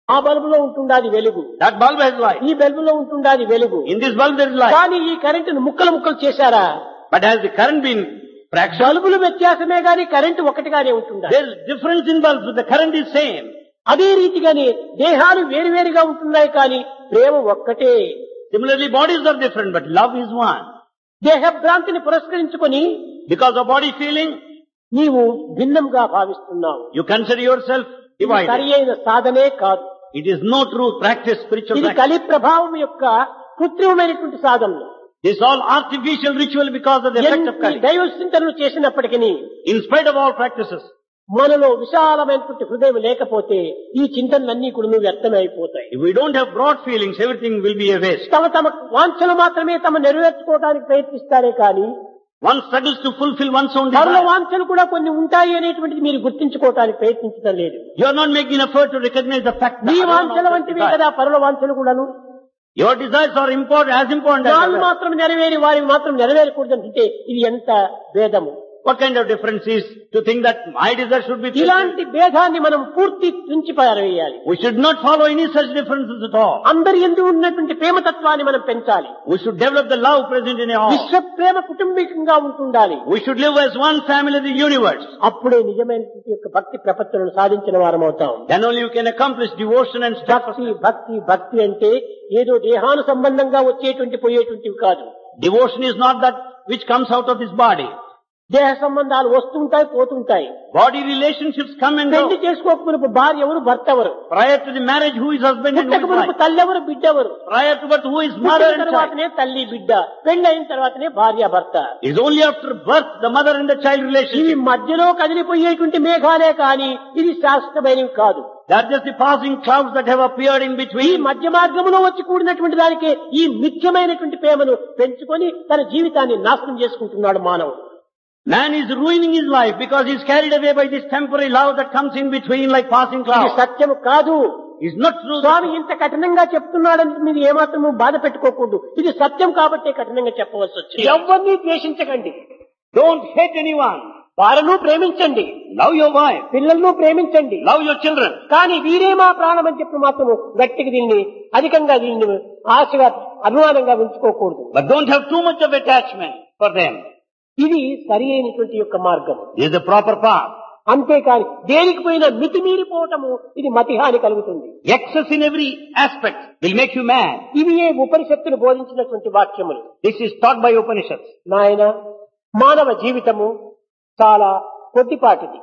ఆ బల్బులో ఉంటుండాది వెలుగు That bulb has light. ఈ బల్బులో ఉంటుండాది వెలుగు In this bulb there is light. కానీ ఈ కరెంటును ముక్కలు ముక్కలు చేశారా But has the current been fractured? బల్బుల వ్యత్యాసమే గాని కరెంటు ఒకటిగానే ఉంటుందా There is difference in bulbs, but the current is same. అదే రీతిగానే దేహాలు వేరువేరుగా ఉంటున్నాయి కానీ ప్రేమ ఒక్కటే Similarly, bodies are different, but love is one. దేహ భ్రాంతిని పురస్కరించుకొని Because of body feeling, నీవు భిన్నంగా భావిస్తున్నావు you consider yourself ఇది సరి divided. అయిన సాధనే కాదు It is no true practice, spiritual ఇది practice. కలి ప్రభావం యొక్క కృత్రిమమైనటువంటి సాధనలు This is all artificial ritual because of the effect of ఎన్ని Kali. దైవ చింతనలు చేసినప్పటికీ In spite of all practices, మనలో విశాలమైనటువంటి హృదయం లేకపోతే ఈ చింతనలన్నీ కూడా నువ్వు వ్యర్థమైపోతాయి if we don't have broad feelings, everything will be a waste. తమ తమ వాంఛలు మాత్రమే తమ నెరవేర్చుకోవడానికి ప్రయత్నిస్తారే కానీ One struggles to fulfill one's own పరుల desire. వాంఛలు కూడా కొన్ని ఉంటాయి అనేటువంటిది మీరు గుర్తించుకోవడానికి ప్రయత్నించడం లేదు You are not making effort to recognize the fact me that other వాంఛల one వంటివే also కదా పరుల వాంఛలు కూడాను desires. your desires are important, as important as వాళ్ళు others. మాత్రం నెరవేరి వారివి మాత్రం నెరవేరకూడదు అంటే ఇది ఎంత భేదము What kind of difference is to think that my desire should be fulfilled? ఇలాంటి భేదాన్ని మనం పూర్తి తుంచి పారవేయాలి We should not follow any such differences at all. అందరి ఎందు ఉన్నటువంటి ప్రేమతత్వాన్ని మనం పెంచాలి We should develop the love present in all. విశ్వ ప్రేమ కుటుంబికంగా ఉంటుండాలి We should live as one family in the universe. అప్పుడే నిజమైనటువంటి యొక్క భక్తి ప్రపత్తులను సాధించిన వారం అవుతాం Then only you can accomplish devotion and భక్తి steadfastness. భక్తి భక్తి అంటే ఏదో దేహాను సంబంధంగా వచ్చేటువంటి పోయేటువంటివి కాదు Devotion is not that which comes out of this body. దేహ సంబంధాలు వస్తుంటాయి పోతుంటాయి Body relationships come and పెళ్లి go. చేసుకోకపోయినప్పుడు భార్య ఎవరు భర్త ఎవరు Prior to the marriage, who is husband and who is పుట్టకమునపు wife? తల్లి ఎవరు బిడ్డ ఎవరు Prior to birth, who is mother పుట్టిన and child? తర్వాతనే తల్లి బిడ్డ పెళ్లి అయిన తర్వాతనే భార్య భర్త It is only after birth, the mother and the child ఇవి relationship. మధ్యలో కదిలిపోయేటువంటి మేఘాలే కాని ఇది శాశ్వతమైనవి కాదు They are just the passing clouds that have appeared in ఈ between. మధ్య మార్గంలో వచ్చి కూడినటువంటి దానికి ఈ ముఖ్యమైనటువంటి ప్రేమను పెంచుకొని తన జీవితాన్ని నాశనం చేసుకుంటున్నాడు మానవుడు Man is ruining his life because he is carried away by this temporary love that comes in between like passing ఇది clouds. సత్యము కాదు It's not true. స్వామి ఇంత కఠినంగా చెప్తున్నాడని మీరు ఏమాత్రము బాధ పెట్టుకోకూడదు ఇది సత్యం కాబట్టి కఠినంగా చెప్పవలసి వచ్చింది ఎవరిని ద్వేషించకండి Don't hate anyone. వారను ప్రేమించండి Love your wife. పిల్లలను ప్రేమించండి Love your children. కానీ వీరే మా ప్రాణం అని చెప్పి మాత్రము గట్టిగా దీన్ని అధికంగా దీన్ని ఆశగా అభిమానంగా ఉంచుకోకూడదు But don't have too much of attachment for them. ఇది సరి అయినటువంటి యొక్క మార్గం This is the proper path. అంతేకాని దేనికి పోయినా మితిమీరిపోవటము ఇది మతిహాని కలుగుతుంది Excess in every aspect will make you mad. ఇవి ఏ ఉపనిషత్తులు బోధించినటువంటి వాక్యములు This is taught by Upanishads. నాయన మానవ జీవితము చాలా కొద్దిపాటిది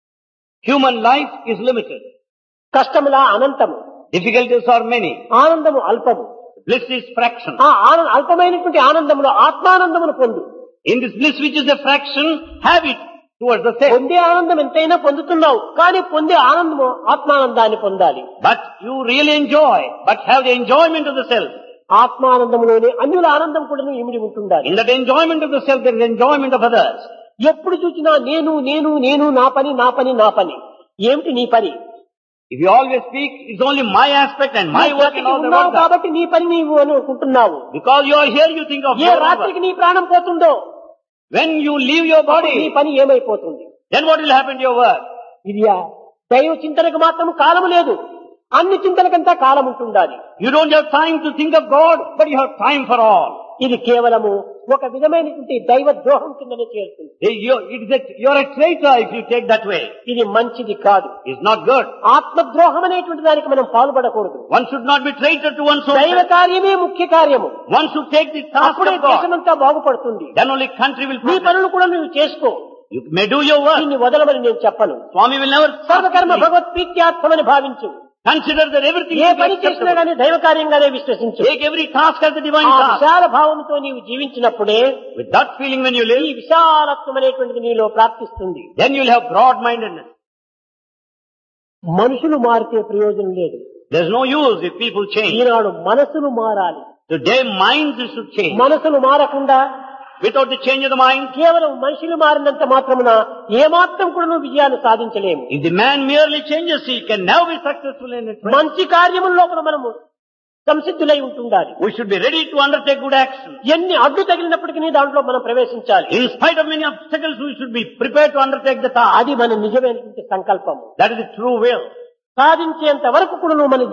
Human life is limited. కష్టములా అనంతము Difficulties are many. ఆనందము అల్పము Bliss is fraction. ఆ ఆనంద అల్పమైనటువంటి ఆనందములో ఆత్మానందమును పొందు In this bliss which is a fraction, have it towards the self. పొందే ఆనందం ఎంతైనా పొందుతున్నావు కానీ పొందే ఆనందము ఆత్మానందాన్ని పొందాలి But you really enjoy, but have the enjoyment of the self. ఆత్మానందములోనే అన్యుల ఆనందం కూడా ఇమిడి ఉంటుండాలి In that enjoyment of the self, there is enjoyment of others. ఎప్పుడు చూసినా నేను నేను నేను నా పని నా పని నా పని ఏమిటి నీ పని If you always speak, it's only my aspect and my నీ work and బ్రతికి all the ఉన్నావు work. done. కాబట్టి నీ పని నీవు అని అనుకుంటున్నావు Because you are here, you think of A your రాత్రికి work. నీ ప్రాణం పోతుందో When you leave your నీ body, పని ఏమైపోతుంది then what will happen to your work? ఇది ఆ దైవ చింతనకు మాత్రం కాలము లేదు అన్ని చింతనకంతా కాలం ఉంటుండాలి You don't have time to think of God, but you have time for all. ఇది కేవలము ఒక విధమైనటువంటి దైవ ద్రోహం కిందనే చేరుతుంది You, it is a, you're a traitor if you take that way. ఇది మంచిది కాదు It's not good. ఆత్మద్రోహం అనేటువంటి దానికి మనం పాల్పడకూడదు One should not be traitor to one's own దైవ self. కార్యమే ముఖ్య కార్యము One should take the task అప్పుడే of God. దేశమంతా బాగుపడుతుంది Then only country will నీ progress. పనులు కూడా నువ్వు చేసుకో You may do your work. దీన్ని వదలమని నేను చెప్పను Swami will never సర్వకర్మ భగవత్ప్రీత్యాత్మని భావించు consider that everything A will be పని చేసినా acceptable. గానీ దైవ కార్యంగానే విశ్వసించు Take every task as the divine ఆ task. విశాల భావంతో నీవు జీవించినప్పుడే With that feeling when you ఈ live, విశాలత్వం అనేటువంటిది నీలో ప్రాప్తిస్తుంది then you'll have broad-mindedness. మనుషులు మారితే ప్రయోజనం లేదు There's no use if people change. ఈనాడు మనసులు మారాలి Today minds should change. మనసులు మారకుండా Without the change of the mind, కేవలం మనుషులు మారినంత మాత్రమున ఏమాత్రం కూడా నువ్వు విజయాన్ని సాధించలేము if the man merely changes, he can never be successful in it. మంచి కార్యముల లోపల మనము సంసిద్ధులై ఉంటుండాలి We should be ready to undertake good action. ఎన్ని అడ్డు తగిలినప్పటికీ దాంట్లో మనం ప్రవేశించాలి In spite of many obstacles, we should be prepared to undertake the task. అది మన నిజమైనటువంటి సంకల్పము That is the true will. సాధించేంత వరకు కూడా నువ్వు మన